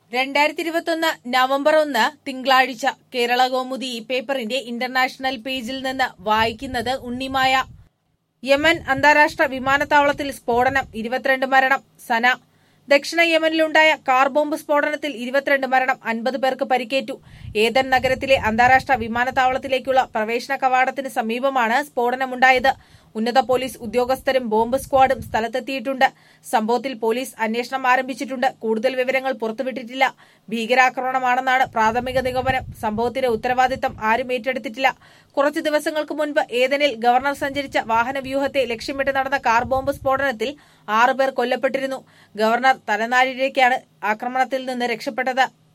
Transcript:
രണ്ടായിരത്തി ഇരുപത്തൊന്ന് നവംബർ ഒന്ന് തിങ്കളാഴ്ച കേരള കൗമുദി ഈ പേപ്പറിന്റെ ഇന്റർനാഷണൽ പേജിൽ നിന്ന് വായിക്കുന്നത് ഉണ്ണിമായ യമൻ അന്താരാഷ്ട്ര വിമാനത്താവളത്തിൽ സ്ഫോടനം ഇരുപത്തിരണ്ട് മരണം സന ദക്ഷിണ യമനിലുണ്ടായ കാർ ബോംബ് സ്ഫോടനത്തിൽ ഇരുപത്തിരണ്ട് മരണം അൻപത് പേർക്ക് പരിക്കേറ്റു ഏതൻ നഗരത്തിലെ അന്താരാഷ്ട്ര വിമാനത്താവളത്തിലേക്കുള്ള പ്രവേശന കവാടത്തിന് സമീപമാണ് സ്ഫോടനമുണ്ടായത് ഉന്നത പോലീസ് ഉദ്യോഗസ്ഥരും ബോംബ് സ്ക്വാഡും സ്ഥലത്തെത്തിയിട്ടുണ്ട് സംഭവത്തിൽ പോലീസ് അന്വേഷണം ആരംഭിച്ചിട്ടുണ്ട് കൂടുതൽ വിവരങ്ങൾ പുറത്തുവിട്ടിട്ടില്ല ഭീകരാക്രമണമാണെന്നാണ് പ്രാഥമിക നിഗമനം സംഭവത്തിന്റെ ഉത്തരവാദിത്തം ആരും ഏറ്റെടുത്തിട്ടില്ല കുറച്ചു ദിവസങ്ങൾക്ക് മുൻപ് ഏതനിൽ ഗവർണർ സഞ്ചരിച്ച വാഹനവ്യൂഹത്തെ ലക്ഷ്യമിട്ട് നടന്ന കാർ ബോംബ് സ്ഫോടനത്തിൽ ആറുപേർ കൊല്ലപ്പെട്ടിരുന്നു ഗവർണർ തലനാരിഴയ്ക്കാണ് ആക്രമണത്തിൽ നിന്ന് രക്ഷപ്പെട്ടത്